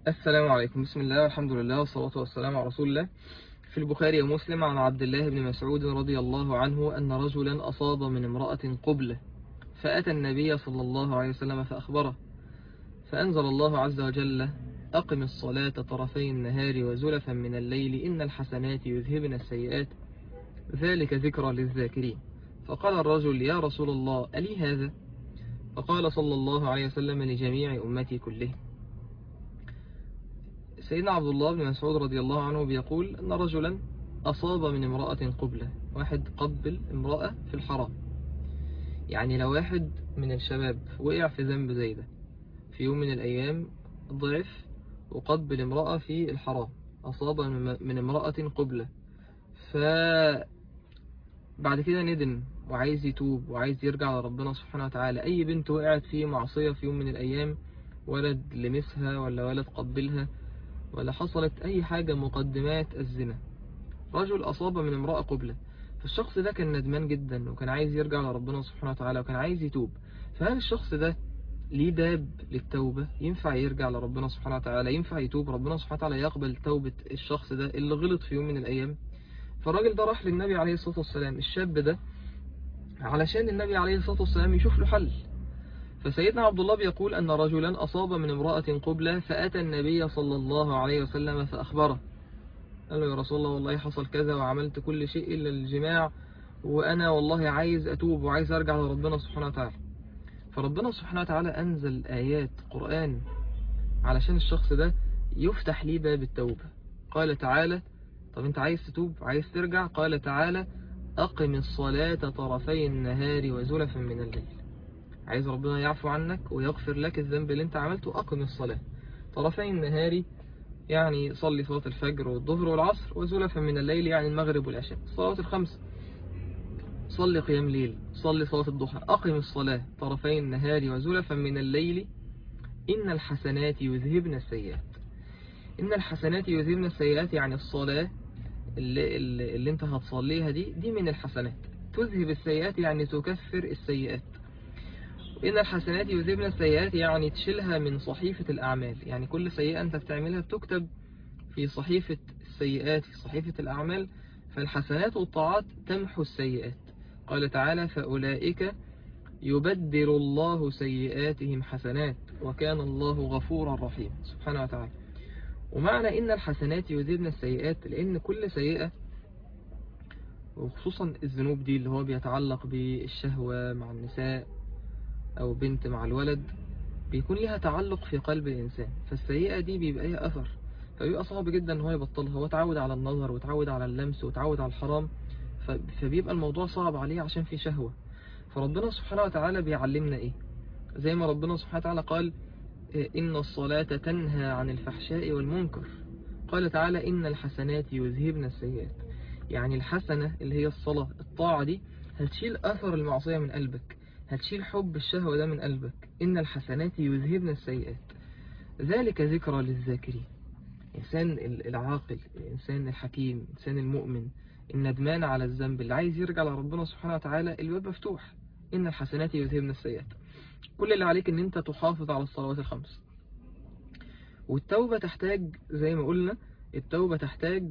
السلام عليكم بسم الله والحمد لله والصلاة والسلام على رسول الله في البخاري ومسلم عن عبد الله بن مسعود رضي الله عنه أن رجلا أصاب من امرأة قبلة فأتى النبي صلى الله عليه وسلم فأخبره فأنزل الله عز وجل أقم الصلاة طرفي النهار وزلفا من الليل إن الحسنات يذهبن السيئات ذلك ذكرى للذاكرين فقال الرجل يا رسول الله ألي هذا فقال صلى الله عليه وسلم لجميع أمتي كلهم سيدنا عبد الله بن مسعود رضي الله عنه بيقول أن رجلا أصاب من امرأة قبلة واحد قبل امرأة في الحرام يعني لو واحد من الشباب وقع في ذنب زي ده في يوم من الأيام ضعف وقبل امرأة في الحرام أصاب من امرأة قبلة ف بعد كده ندم وعايز يتوب وعايز يرجع لربنا سبحانه وتعالى أي بنت وقعت في معصية في يوم من الأيام ولد لمسها ولا ولد قبلها ولا حصلت أي حاجة مقدمات الزنا رجل أصاب من امرأة قبلة فالشخص ده كان ندمان جدا وكان عايز يرجع لربنا سبحانه وتعالى وكان عايز يتوب فهل الشخص ده ليه باب للتوبة ينفع يرجع لربنا سبحانه وتعالى ينفع يتوب ربنا سبحانه وتعالى يقبل توبة الشخص ده اللي غلط في يوم من الأيام فالراجل ده راح للنبي عليه الصلاة والسلام الشاب ده علشان النبي عليه الصلاة والسلام يشوف له حل فسيدنا عبد الله بيقول أن رجلا أصاب من امرأة قبلة فأتى النبي صلى الله عليه وسلم فأخبره قال له يا رسول الله والله حصل كذا وعملت كل شيء إلا الجماع وأنا والله عايز أتوب وعايز أرجع لربنا سبحانه وتعالى فربنا سبحانه وتعالى أنزل آيات قرآن علشان الشخص ده يفتح ليه باب التوبة قال تعالى طب انت عايز تتوب عايز ترجع قال تعالى أقم الصلاة طرفي النهار وزلفا من الليل عايز ربنا يعفو عنك ويغفر لك الذنب اللي انت عملته أقم الصلاة طرفي النهار يعني صلي صلاة الفجر والظهر والعصر وزلفا من الليل يعني المغرب والعشاء الصلاة الخمس صلي قيام ليل صلي صلاة الضحى أقم الصلاة طرفي النهار وزلفا من الليل إن الحسنات يذهبن السيئات إن الحسنات يذهبن السيئات يعني الصلاة اللي, اللي, اللي انت هتصليها دي دي من الحسنات تذهب السيئات يعني تكفر السيئات إن الحسنات يذهبن السيئات يعني تشيلها من صحيفة الأعمال يعني كل سيئة أنت بتعملها بتكتب في صحيفة السيئات في صحيفة الأعمال فالحسنات والطاعات تمحو السيئات قال تعالى فأولئك يبدل الله سيئاتهم حسنات وكان الله غفورا رحيما سبحانه وتعالى ومعنى إن الحسنات يذهبن السيئات لأن كل سيئة وخصوصا الذنوب دي اللي هو بيتعلق بالشهوة مع النساء أو بنت مع الولد بيكون لها تعلق في قلب الإنسان فالسيئة دي بيبقى لها أثر فبيبقى صعب جدا ان هو يبطلها هو اتعود على النظر وتعود على اللمس وتعود على الحرام فبيبقى الموضوع صعب عليه عشان في شهوة فربنا سبحانه وتعالى بيعلمنا ايه زي ما ربنا سبحانه وتعالى قال إن الصلاة تنهى عن الفحشاء والمنكر قال تعالى إن الحسنات يذهبن السيئات يعني الحسنة اللي هي الصلاة الطاعة دي هتشيل أثر المعصية من قلبك هتشيل حب الشهوة ده من قلبك إن الحسنات يذهبن السيئات ذلك ذكرى للذاكرين الإنسان العاقل الإنسان الحكيم الإنسان المؤمن الندمان على الذنب اللي عايز يرجع لربنا سبحانه وتعالى الباب مفتوح إن الحسنات يذهبن السيئات كل اللي عليك إن أنت تحافظ على الصلوات الخمس والتوبة تحتاج زي ما قلنا التوبة تحتاج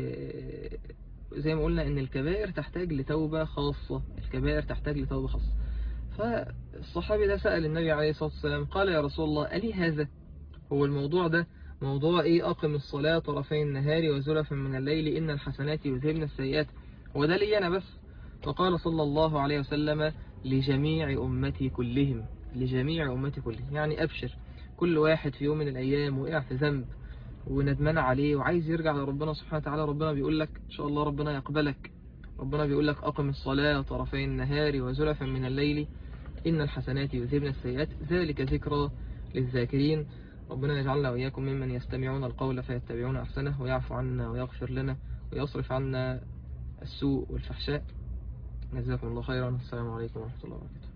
زي ما قلنا إن الكبائر تحتاج لتوبة خاصة الكبائر تحتاج لتوبة خاصة فالصحابي ده سأل النبي عليه الصلاة والسلام قال يا رسول الله ألي هذا هو الموضوع ده موضوع ايه اقم الصلاة طرفي النهار وزلفا من الليل ان الحسنات يذهبن السيئات هو ده لي انا بس فقال صلى الله عليه وسلم لجميع امتي كلهم لجميع امتي كلهم يعني ابشر كل واحد في يوم من الايام وقع في ذنب وندمان عليه وعايز يرجع لربنا سبحانه وتعالى ربنا بيقول لك ان شاء الله ربنا يقبلك ربنا بيقول لك اقم الصلاة طرفي النهار وزلفا من الليل ان الحسنات يذهبن السيئات ذلك ذكرى للذاكرين ربنا يجعلنا وإياكم ممن يستمعون القول فيتبعون أحسنه ويعفو عنا ويغفر لنا ويصرف عنا السوء والفحشاء جزاكم الله خيرا السلام عليكم ورحمة الله وبركاته